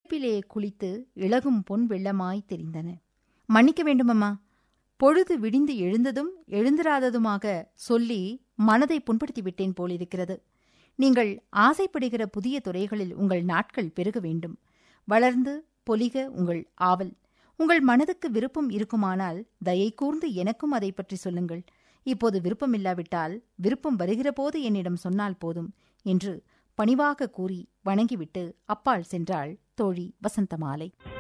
play குளித்து இளகும் பொன் வெள்ளமாய் தெரிந்தன மன்னிக்க வேண்டுமம்மா பொழுது விடிந்து எழுந்ததும் எழுந்திராததுமாக சொல்லி மனதை புண்படுத்தி விட்டேன் போலிருக்கிறது நீங்கள் ஆசைப்படுகிற புதிய துறைகளில் உங்கள் நாட்கள் பெருக வேண்டும் வளர்ந்து பொலிக உங்கள் ஆவல் உங்கள் மனதுக்கு விருப்பம் இருக்குமானால் தயை கூர்ந்து எனக்கும் அதை பற்றி சொல்லுங்கள் இப்போது விருப்பமில்லாவிட்டால் விருப்பம் வருகிற போது என்னிடம் சொன்னால் போதும் என்று பணிவாக கூறி வணங்கிவிட்டு அப்பால் சென்றாள் தோழி வசந்தமாலை